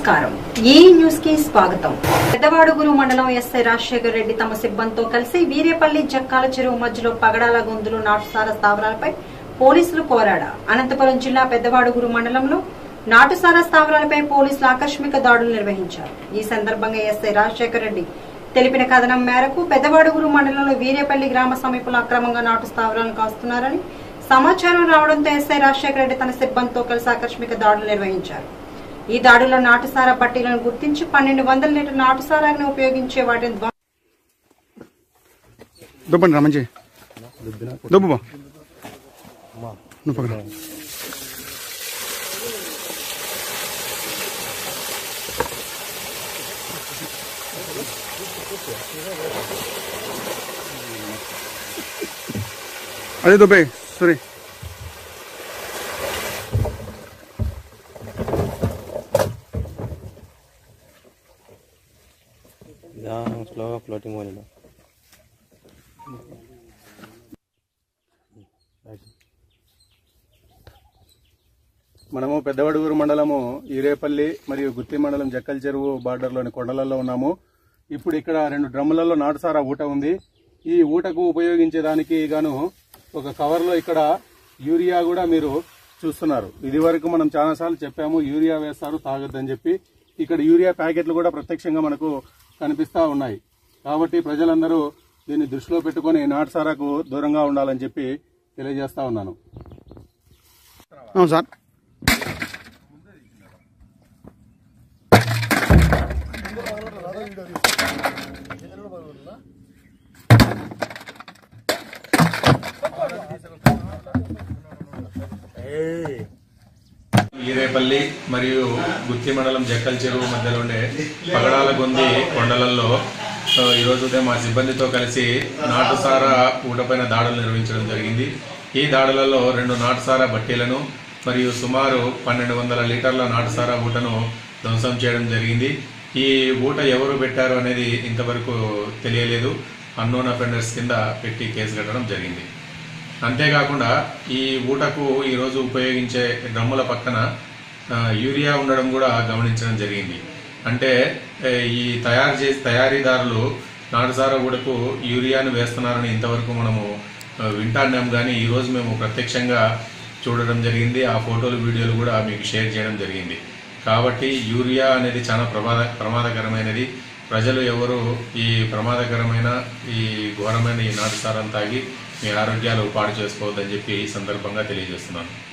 నమస్కారం ఈ న్యూస్ కి స్వాగతం పెద్దవాడుగురు మండలం ఎస్ఐ రాజశేఖర్ రెడ్డి తమ సిబ్బందితో కలిసి వీరేపల్లి జక్కాల చెరువు మధ్యలో పగడాల గొంతులు నాటుసార స్థావరాలపై పోలీసులు కోరాడ అనంతపురం జిల్లా పెద్దవాడుగురు మండలంలో నాటుసార స్థావరాలపై పోలీసులు ఆకస్మిక దాడులు నిర్వహించారు ఈ సందర్భంగా ఎస్ఐ రాజశేఖర్ రెడ్డి తెలిపిన కథనం మేరకు పెద్దవాడుగురు మండలంలో వీరేపల్లి గ్రామ సమీపంలో అక్రమంగా నాటు స్థావరాలను కాస్తున్నారని సమాచారం రావడంతో ఎస్ఐ రాజశేఖర రెడ్డి తన సిబ్బందితో కలిసి ఆకస్మిక దాడులు నిర్వహించారు ఈ దాడుల్లో నాటుసారా పట్టీలను గుర్తించి పన్నెండు వందల లీటర్ నాటుసారాన్ని ఉపయోగించే వాటిని ధ్వంసం దుబ్బండి రా మంచి దుబ్బు బా నువ్వు పక్కన అదే దుబ్బే సరే నిదానం స్లోగా ఫ్లోటింగ్ పోనీ మనము పెద్దవడుగురు మండలము ఈరేపల్లి మరియు గుత్తి మండలం జక్కల్ చెరువు బార్డర్లోని కొండలలో ఉన్నాము ఇప్పుడు ఇక్కడ రెండు డ్రమ్ములలో నాటుసారా ఊట ఉంది ఈ ఊటకు ఉపయోగించేదానికి గాను ఒక కవర్లో ఇక్కడ యూరియా కూడా మీరు చూస్తున్నారు ఇది వరకు మనం చాలాసార్లు చెప్పాము యూరియా వేస్తారు తాగొద్దని చెప్పి ఇక్కడ యూరియా ప్యాకెట్లు కూడా ప్రత్యక్షంగా మనకు కనిపిస్తా ఉన్నాయి కాబట్టి ప్రజలందరూ దీన్ని దృష్టిలో పెట్టుకొని నాటుసారాకు దూరంగా ఉండాలని చెప్పి తెలియజేస్తా ఉన్నాను అవును సార్ ఈరేపల్లి మరియు గుత్తి మండలం జక్కల్ చెరువు మధ్యలో ఉండే పగడాల గొంది కొండలలో ఆ, ఈరోజు ఉదయం మా సిబ్బందితో కలిసి నాటుసారా ఊటపైన దాడులు నిర్వహించడం జరిగింది ఈ దాడులలో రెండు నాటుసారా బట్టీలను మరియు సుమారు పన్నెండు వందల లీటర్ల నాటుసారా ఊటను ధ్వంసం చేయడం జరిగింది ఈ ఊట ఎవరు పెట్టారు అనేది ఇంతవరకు తెలియలేదు అన్నోన్ అఫెండర్స్ కింద పెట్టి కేసు కట్టడం జరిగింది అంతేకాకుండా ఈ ఊటకు ఈరోజు ఉపయోగించే డ్రమ్ముల పక్కన ఆ, యూరియా ఉండడం కూడా గమనించడం జరిగింది అంటే ఏ, ఈ తయారు చేసి తయారీదారులు నాటుసార ఊటకు యూరియాను వేస్తున్నారని ఇంతవరకు మనము ఆ, వింటాన్నాం కానీ ఈరోజు మేము ప్రత్యక్షంగా చూడడం జరిగింది ఆ ఫోటోలు వీడియోలు కూడా మీకు షేర్ చేయడం జరిగింది కాబట్టి యూరియా అనేది చాలా ప్రమాద ప్రమాదకరమైనది ప్రజలు ఎవరు ఈ ప్రమాదకరమైన ఈ ఘోరమైన ఈ నాటుసారం తాగి మీ ఆరోగ్యాలు పాడు చేసుకోవద్దని చెప్పి ఈ సందర్భంగా తెలియజేస్తున్నాను